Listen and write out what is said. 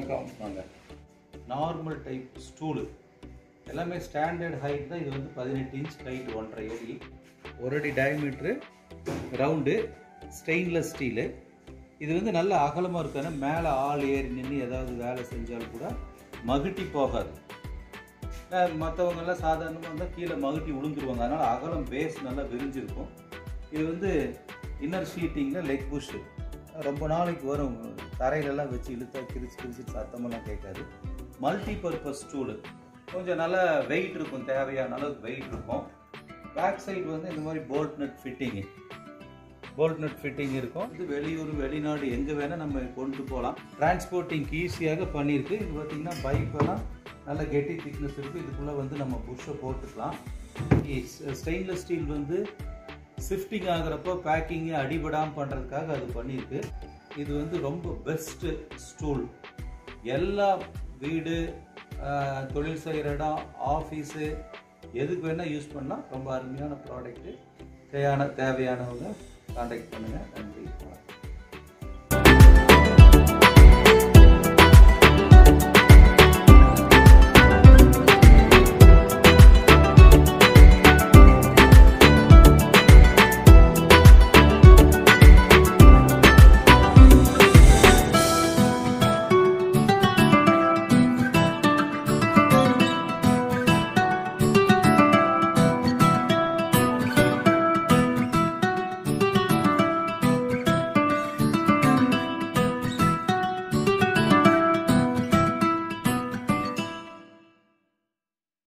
வணக்கம் வாங்க normal type stool எல்லாமே ஸ்டாண்டர்ட் ஹைட் தான் இது வந்து பதினெட்டு இன்ச் ஹைட் ஒன்றரை அடி ஒரு அடி டயமீட்ரு ரவுண்டு ஸ்டெயின்லெஸ் ஸ்டீலு இது வந்து நல்ல அகலமாக இருக்கான மேலே ஆள் ஏறி நின்று ஏதாவது வேலை செஞ்சாலும் கூட மகுட்டி போகாது மற்றவங்கெல்லாம் சாதாரணமாக இருந்தால் கீழே மகுட்டி விழுந்துருவாங்க அதனால் அகலம் பேஸ் நல்லா விரிஞ்சிருக்கும் இது வந்து இன்னர் ஷீட்டிங்கில் லெக் புஷ்ஷு ரொம்ப நாளைக்கு வரும் தரையிலெல்லாம் வச்சு இழுத்தா கிரிச்சு கிரிச்சு சத்தமெல்லாம் கேட்காது மல்டி பர்பஸ் ஸ்டூலு கொஞ்சம் நல்லா வெயிட் இருக்கும் தேவையான அளவுக்கு வெயிட் இருக்கும் பேக் சைடு வந்து இந்த மாதிரி bolt nut fitting bolt nut fitting இருக்கும் இது வெளியூர் வெளிநாடு எங்கே வேணால் நம்ம கொண்டு போகலாம் டிரான்ஸ்போர்ட்டிங்க்கு ஈஸியாக பண்ணியிருக்கு இது பார்த்திங்கன்னா பைப்பெல்லாம் நல்ல கெட்டி திக்னஸ் இருக்குது இதுக்குள்ளே வந்து நம்ம புஷ்ஷை போட்டுக்கலாம் ஸ்டெயின்லெஸ் ஸ்டீல் வந்து ஷிஃப்டிங் ஆகிறப்போ பேக்கிங்கு அடிபடாமல் பண்ணுறதுக்காக அது பண்ணியிருக்கு இது வந்து ரொம்ப பெஸ்ட்டு ஸ்டூல் எல்லா வீடு ஆஹ், தொழில் செய்கிற இடம் ஆஃபீஸு எதுக்கு வேணால் யூஸ் பண்ணலாம் ரொம்ப அருமையான ப்ராடக்ட்டு தேவையான தேவையானவங்க காண்டாக்ட் பண்ணுங்கள் நன்றி வணக்கம்